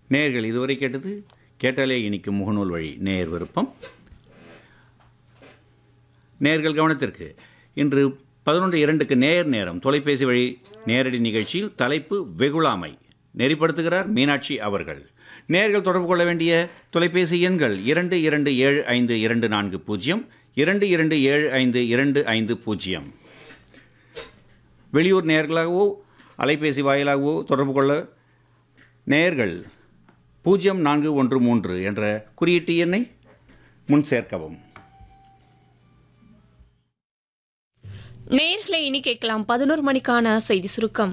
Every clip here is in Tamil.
நேயர்கள் இதுவரை கேட்டது கேட்டாலே இனிக்கும் முகநூல் வழி நேயர் விருப்பம் நேயர்கள் கவனத்திற்கு இன்று பதினொன்று இரண்டுக்கு நேர் நேரம் தொலைபேசி வழி நேரடி நிகழ்ச்சியில் தலைப்பு வெகுளாமை நெறிப்படுத்துகிறார் மீனாட்சி அவர்கள் நேர்கள் தொடர்பு கொள்ள வேண்டிய தொலைபேசி எண்கள் இரண்டு இரண்டு ஏழு ஐந்து இரண்டு நான்கு பூஜ்ஜியம் இரண்டு இரண்டு ஏழு ஐந்து இரண்டு ஐந்து பூஜ்ஜியம் வெளியூர் நேர்களாகவோ அலைபேசி வாயிலாகவோ தொடர்பு கொள்ள நேயர்கள் பூஜ்ஜியம் நான்கு ஒன்று மூன்று என்ற குறியீட்டு எண்ணை முன் சேர்க்கவும் நேர்களை இனி கேட்கலாம் பதினோரு மணிக்கான செய்தி சுருக்கம்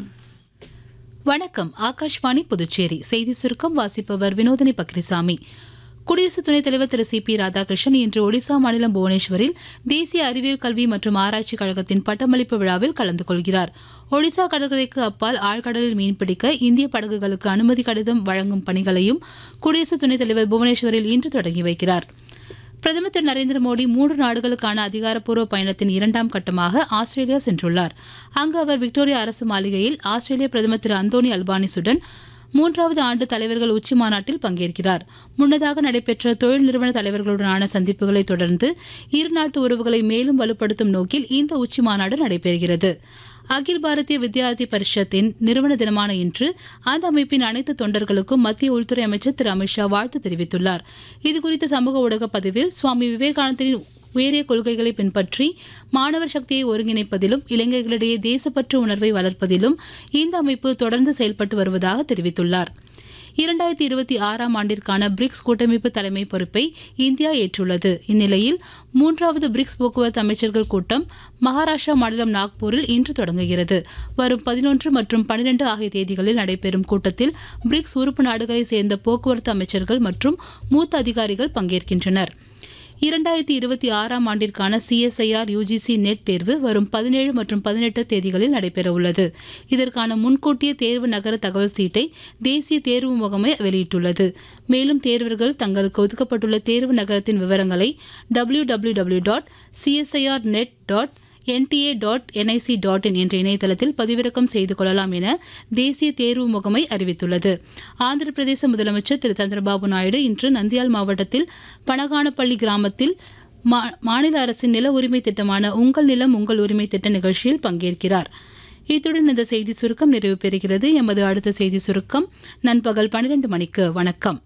வணக்கம் ஆகாஷ்வாணி புதுச்சேரி செய்தி சுருக்கம் வாசிப்பவர் வினோதினி பக்ரிசாமி குடியரசு துணைத் தலைவர் திரு சி பி ராதாகிருஷ்ணன் இன்று ஒடிசா மாநிலம் புவனேஸ்வரில் தேசிய அறிவியல் கல்வி மற்றும் ஆராய்ச்சி கழகத்தின் பட்டமளிப்பு விழாவில் கலந்து கொள்கிறார் ஒடிசா கடற்கரைக்கு அப்பால் ஆழ்கடலில் மீன்பிடிக்க இந்திய படகுகளுக்கு அனுமதி கடிதம் வழங்கும் பணிகளையும் குடியரசு துணைத் தலைவர் புவனேஸ்வரில் இன்று தொடங்கி வைக்கிறார் பிரதமர் திரு நரேந்திர மோடி மூன்று நாடுகளுக்கான அதிகாரப்பூர்வ பயணத்தின் இரண்டாம் கட்டமாக ஆஸ்திரேலியா சென்றுள்ளார் அங்கு அவர் விக்டோரியா அரசு மாளிகையில் ஆஸ்திரேலிய பிரதமர் திரு அந்தோனி அல்பானிசுடன் மூன்றாவது ஆண்டு தலைவர்கள் உச்சி மாநாட்டில் பங்கேற்கிறார் முன்னதாக நடைபெற்ற தொழில் நிறுவன தலைவர்களுடனான சந்திப்புகளை தொடர்ந்து இரு நாட்டு உறவுகளை மேலும் வலுப்படுத்தும் நோக்கில் இந்த உச்சி மாநாடு நடைபெறுகிறது அகில் பாரதிய வித்யார்த்தி பரிஷத்தின் நிறுவன தினமான இன்று அந்த அமைப்பின் அனைத்து தொண்டர்களுக்கும் மத்திய உள்துறை அமைச்சர் திரு அமித்ஷா வாழ்த்து தெரிவித்துள்ளார் இதுகுறித்த சமூக ஊடக பதிவில் சுவாமி விவேகானந்தரின் உயரிய கொள்கைகளை பின்பற்றி மாணவர் சக்தியை ஒருங்கிணைப்பதிலும் இளைஞர்களிடையே தேசப்பற்று உணர்வை வளர்ப்பதிலும் இந்த அமைப்பு தொடர்ந்து செயல்பட்டு வருவதாக தெரிவித்துள்ளார் இரண்டாயிரத்தி இருபத்தி ஆறாம் ஆண்டிற்கான பிரிக்ஸ் கூட்டமைப்பு தலைமை பொறுப்பை இந்தியா ஏற்றுள்ளது இந்நிலையில் மூன்றாவது பிரிக்ஸ் போக்குவரத்து அமைச்சர்கள் கூட்டம் மகாராஷ்டிரா மாநிலம் நாக்பூரில் இன்று தொடங்குகிறது வரும் பதினொன்று மற்றும் பனிரெண்டு ஆகிய தேதிகளில் நடைபெறும் கூட்டத்தில் பிரிக்ஸ் உறுப்பு நாடுகளைச் சேர்ந்த போக்குவரத்து அமைச்சர்கள் மற்றும் மூத்த அதிகாரிகள் பங்கேற்கின்றனர் இரண்டாயிரத்தி இருபத்தி ஆறாம் ஆண்டிற்கான சிஎஸ்ஐஆர் யுஜிசி நெட் தேர்வு வரும் பதினேழு மற்றும் பதினெட்டு தேதிகளில் நடைபெறவுள்ளது இதற்கான முன்கூட்டிய தேர்வு நகர தகவல் சீட்டை தேசிய தேர்வு முகமை வெளியிட்டுள்ளது மேலும் தேர்வர்கள் தங்களுக்கு ஒதுக்கப்பட்டுள்ள தேர்வு நகரத்தின் விவரங்களை W W W dot CSIR net dot NTA dot NIC dot in என்ற இணையதளத்தில் பதிவிறக்கம் செய்து கொள்ளலாம் என தேசிய தேர்வு முகமை அறிவித்துள்ளது ஆந்திர பிரதேச முதலமைச்சர் திரு சந்திரபாபு நாயுடு இன்று நந்தியால் மாவட்டத்தில் பனகானப்பள்ளி கிராமத்தில் மா- மாநில அரசின் நில உரிமை திட்டமான உங்கள் நிலம் உங்கள் உரிமை திட்ட நிகழ்ச்சியில் பங்கேற்கிறார் இத்துடன் இந்த செய்தி சுருக்கம் நிறைவு பெறுகிறது எமது அடுத்த செய்தி சுருக்கம் நண்பகல் பன்னிரண்டு மணிக்கு வணக்கம்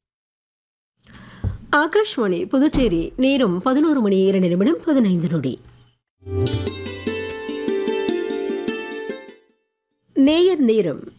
ஆகாஷ்வாணி புதுச்சேரி நேரம் பதினோரு மணி இரண்டு நிமிடம் பதினைந்து நொடி நேயர் நேரம்